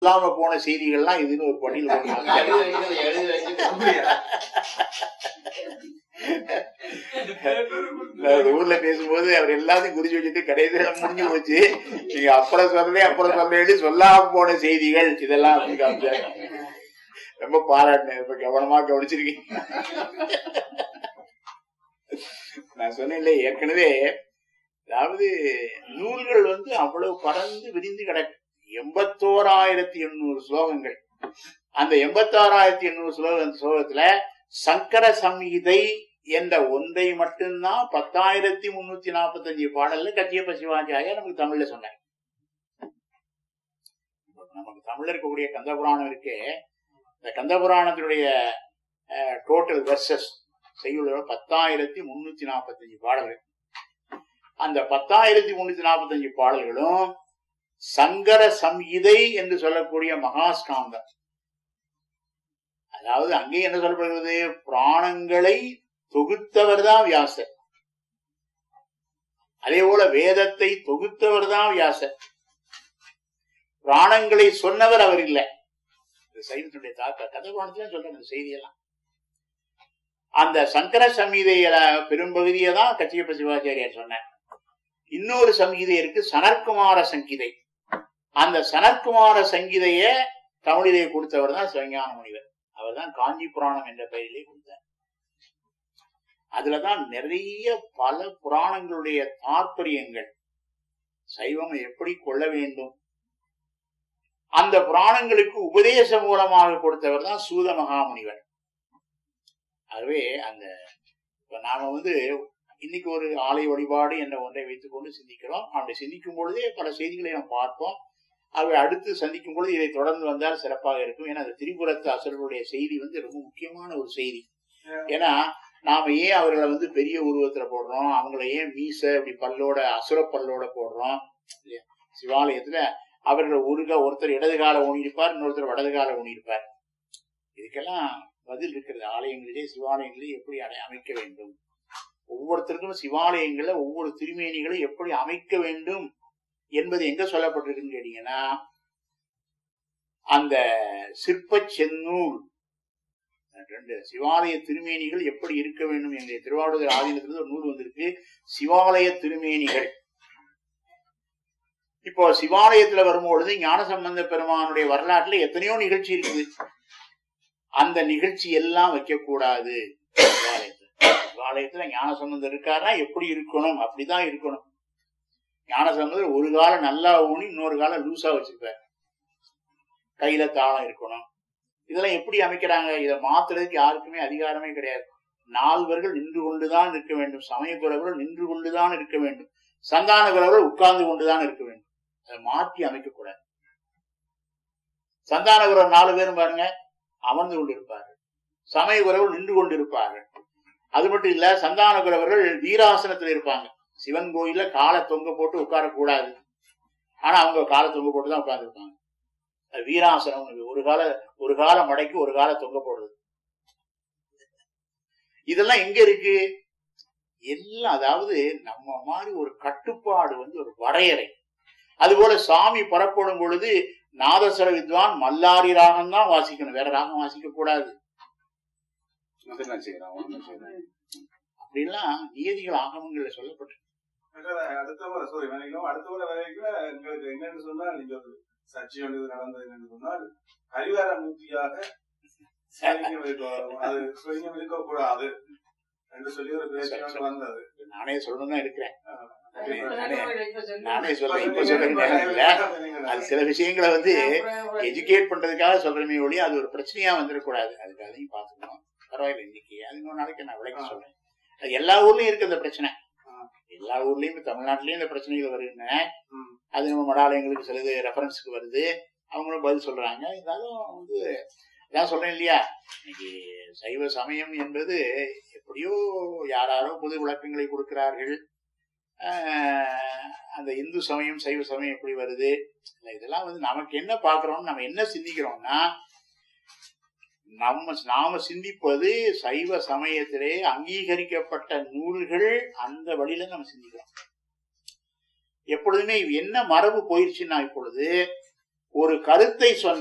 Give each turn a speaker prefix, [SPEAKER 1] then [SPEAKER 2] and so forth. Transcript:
[SPEAKER 1] இல்லாம போன செய்திகள்லாம் இதுன்னு ஒரு பணியில்
[SPEAKER 2] எழுதி வைக்கிறது, எழுதி வைக்கிறது.
[SPEAKER 1] நான் ஒரு ஊர்ல பேசும்போது அவர் எல்லாத்தையும் குறிச்சு வச்சுட்டு கடைசியில முடிஞ்சு போச்சு நீங்க அப்புறம் சொல்றேன் அப்புறம் சொல்றேன் சொல்லாம போன செய்திகள் இதெல்லாம் அப்படி காமிச்சாங்க ரொம்ப பாராட்டினேன் இப்ப கவனமா கவனிச்சிருக்கீங்க நான் சொன்னேன்ல ஏற்கனவே அதாவது நூல்கள் வந்து அவ்வளவு பறந்து விரிந்து கிடக்கு எண்பத்தோராயிரத்தி எண்ணூறு ஸ்லோகங்கள் அந்த எண்பத்தாறாயிரத்தி எண்ணூறு ஸ்லோக ஸ்லோகத்துல சங்கர சம்ஹிதை என்ற ஒன்றை மட்டும்தான் பத்தாயிரத்தி முன்னூத்தி நாற்பத்தஞ்சு பாடல்ல கத்தியப்ப சிவாச்சாரியா நமக்கு தமிழ்ல சொன்னார் நமக்கு தமிழ்ல இருக்கக்கூடிய கந்த புராணம் இருக்கே இந்த கந்த புராணத்தினுடைய டோட்டல் வெர்சஸ் செய்யுள்ள பத்தாயிரத்தி முன்னூத்தி நாற்பத்தஞ்சு பாடல்கள் அந்த பத்தாயிரத்தி முன்னூத்தி நாற்பத்தஞ்சு பாடல்களும் சங்கர சம்ஹிதை என்று சொல்லக்கூடிய மகாஸ்காந்தம் அதாவது அங்கே என்ன சொல்லப்படுகிறது பிராணங்களை தொகுத்தவர் தான் வியாசர் அதே போல வேதத்தை தொகுத்தவர் தான் வியாசர் பிராணங்களை சொன்னவர் அவர் இல்லை இந்த சைவத்தினுடைய தாக்க கதபாணத்துல சொல்ற இந்த செய்தியெல்லாம் அந்த சங்கர சம்ஹிதையில பெரும்பகுதியை தான் கச்சியப்ப சிவாச்சாரியார் சொன்னார் இன்னொரு சங்கீதை இருக்கு சனற்குமார சங்கீதை அந்த சனற்குமார சங்கீதைய தமிழிலே கொடுத்தவர் தான் சிவஞான முனிவர் அவர் தான் காஞ்சி புராணம் என்ற பெயரிலே கொடுத்தார் அதுலதான் நிறைய பல புராணங்களுடைய தாற்பயங்கள் சைவம் எப்படி கொள்ள வேண்டும் அந்த புராணங்களுக்கு உபதேச மூலமாக கொடுத்தவர் தான் சூத மகாமுனிவர் ஆகவே அந்த இப்ப நாம வந்து இன்னைக்கு ஒரு ஆலய வழிபாடு என்ற ஒன்றை வைத்துக் கொண்டு சிந்திக்கிறோம் அப்படி சிந்திக்கும் பொழுதே பல செய்திகளை நாம் பார்ப்போம் அவை அடுத்து சந்திக்கும் பொழுது இதை தொடர்ந்து வந்தால் சிறப்பாக இருக்கும் ஏன்னா அந்த திரிபுரத்து அசுரர்களுடைய செய்தி வந்து ரொம்ப முக்கியமான ஒரு செய்தி ஏன்னா நாம ஏன் அவர்களை வந்து பெரிய உருவத்துல போடுறோம் அவங்கள ஏன் மீச இப்படி பல்லோட அசுர பல்லோட போடுறோம் இல்லையா? சிவாலயத்துல அவர்கள் ஒருக ஒருத்தர் இடது கால ஊனியிருப்பார் இன்னொருத்தர் வடது கால ஊனியிருப்பார் இதுக்கெல்லாம் பதில் இருக்கிறது ஆலயங்களிலே சிவாலயங்களிலே எப்படி அடை அமைக்க வேண்டும் ஒவ்வொருத்தருக்கும் சிவாலயங்கள்ல ஒவ்வொரு திருமேனிகளை எப்படி அமைக்க வேண்டும் என்பது எங்க சொல்லப்பட்டிருக்குன்னு கேட்டீங்கன்னா அந்த சிற்ப செந்நூல் ரெண்டு சிவாலய திருமேனிகள் எப்படி இருக்க வேண்டும் என்ற திருவாவூர் ஆதீனத்திலிருந்து ஒரு நூல் வந்திருக்கு சிவாலய திருமேனிகள் இப்போ சிவாலயத்துல வரும்பொழுது ஞானசம்பந்த பெருமானுடைய வரலாற்றுல எத்தனையோ நிகழ்ச்சி இருக்குது அந்த நிகழ்ச்சி எல்லாம் வைக்க கூடாது சிவாலயத்துல சிவாலயத்துல ஞானசம்பந்தர் இருக்காருன்னா எப்படி இருக்கணும் அப்படிதான் இருக்கணும் ஞானசம்பந்தர் ஒரு காலம் நல்லா ஊனி இன்னொரு காலம் லூசா வச்சிருப்பார் கையில தாளம் இருக்கணும் இதெல்லாம் எப்படி அமைக்கிறாங்க இதை மாத்துறதுக்கு யாருக்குமே அதிகாரமே கிடையாது நால்வர்கள் நின்று கொண்டுதான் இருக்க வேண்டும் சமயக்குறவர்கள் நின்று கொண்டுதான் இருக்க வேண்டும் சந்தான குறவர்கள் உட்கார்ந்து கொண்டுதான் இருக்க வேண்டும் அதை மாற்றி அமைக்க கூடாது சந்தான குறவர் நாலு பேரும் பாருங்க அமர்ந்து கொண்டிருப்பார்கள் சமய குறவர் நின்று கொண்டிருப்பார்கள் அது மட்டும் இல்ல சந்தான குறவர்கள் வீராசனத்துல இருப்பாங்க சிவன் கோயில்ல காலை தொங்க போட்டு உட்காரக்கூடாது ஆனா அவங்க காலை தொங்க போட்டு தான் உட்கார்ந்துருப்பாங்க அது வீராசனம் ஒரு கால ஒரு கால மடைக்கு ஒரு கால தொங்க போடுறது இதெல்லாம் எங்க இருக்கு எல்லாம் அதாவது நம்ம மாதிரி ஒரு கட்டுப்பாடு வந்து ஒரு வரையறை அதுபோல சாமி புறப்படும் பொழுது நாதஸ்வர வித்வான் மல்லாரி ராகம் தான் வாசிக்கணும் வேற ராகம் வாசிக்க கூடாது
[SPEAKER 3] அதெல்லாம் செய்யறான் ஒண்ணும் செய்யறான்
[SPEAKER 1] அப்படின்லாம் நியதிகள் ஆகமங்கள்ல சொல்லப்பட்டு
[SPEAKER 3] அடுத்த முறை சாரி நினைக்கிறோம் அடுத்த முறை வரைக்கும் எங்களுக்கு என்னன்னு சொன்னால் நீங்க ஒரு சர்ச்சை ஒன்று நடந்தது என்னன்னு சொன்னால் ஹரிவார மூர்த்தியாக சிவலிங்கம் இருக்க- அது சிவலிங்கம் இருக்கக்கூடாது என்று சொல்லி ஒரு பிரச்சனை ஒன்று வந்தது
[SPEAKER 1] நானே சொல்லணும் தான் இருக்கிறேன் நானே
[SPEAKER 2] இப்ப சொல்லு.
[SPEAKER 1] நானே சொல்றேன் இப்ப சொல்றேன் நேரம் இல்ல அது சில விஷயங்களை வந்து எஜுகேட் பண்றதுக்காக சொல்றமே ஒழிய அது ஒரு பிரச்சனையா வந்துடக்கூடாது அதுக்கு அதையும் பாத்துக்கணும் பரவாயில்ல இன்னைக்கு அது இன்னொரு நாளைக்கு நான் விளக்கி சொல்றேன் அது எல்லா ஊர்லயும் இருக்கு அந்த பிரச்சனை எல்லா ஊர்லயும் இப்ப தமிழ்நாட்டிலயும் இந்த பிரச்சனைகள் வருதுன்னு
[SPEAKER 3] ம்.
[SPEAKER 1] அது நம்ம மடாலயங்களுக்கு சிலது ரெஃபரன்ஸுக்கு வருது அவங்களும் பதில் சொல்றாங்க இருந்தாலும் வந்து அதான் சொல்றேன் இல்லையா இன்னைக்கு சைவ சமயம் என்பது எப்படியோ யாராரோ பொது விளக்கங்களை கொடுக்கிறார்கள் ஆஹ் அந்த இந்து சமயம் சைவ சமயம் எப்படி வருது இல்ல இதெல்லாம் வந்து நமக்கு என்ன பாக்குறோம் நம்ம என்ன சிந்திக்கிறோம்னா நம்ம நாம சிந்திப்பது சைவ சமயத்திலே அங்கீகரிக்கப்பட்ட நூல்கள் அந்த வழியில நம்ம சிந்திக்கிறோம் எப்பொழுதுமே என்ன மரபு போயிருச்சுன்னா இப்பொழுது ஒரு கருத்தை சொன்ன